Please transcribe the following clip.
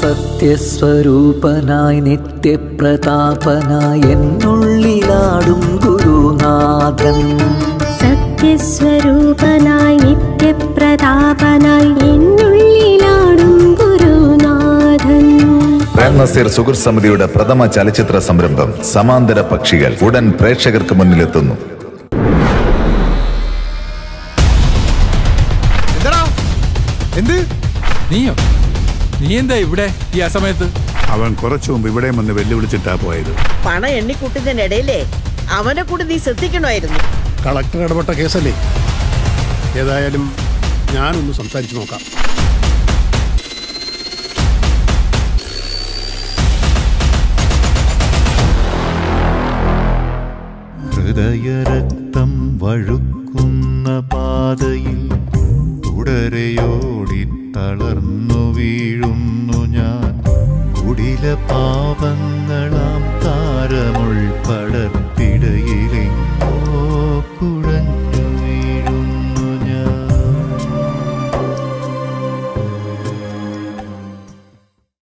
സത്യസ്വരൂപനായി നിത്യപ്രതാപനായി എന്നുള്ളിലാടും ഗുരുനാഥൻ സത്യസ്വരൂപനായി നിത്യപ്രതാപനായി എന്നുള്ളിലാടും ഗുരുനാഥൻ പ്രേം നസീർ സുഹൃത്ത് സമിതിയുടെ പ്രഥമ ചലച്ചിത്ര സംരംഭം സമാന്തര പക്ഷികൾ ഉടൻ പ്രേക്ഷകർക്ക് മുന്നിലെത്തുന്നു എന്താടാ എന്ത് നീയോ നീ എന്താ ഇവിടെ ഈ അസമയത്ത് അവൻ കുറച്ചു മുമ്പ് ഇവിടെ വന്ന് വെല്ലുവിളിച്ചിട്ടാ പോയത് പണം എണ്ണിക്കൂട്ടുന്നതിനിടയിലേ അവനെ കൂടി നീ ശ്രദ്ധിക്കണമായിരുന്നു കളക്ടർ ഇടപെട്ട കേസല്ലേ ഏതായാലും ഞാനൊന്ന് സംസാരിച്ചു നോക്കാം ഹൃദയരക്തം വഴുക്കുന്ന പാതയിൽ തുടരെയോടി തളർന്നു വീഴുന്നു ഞാൻ കുടില പാവ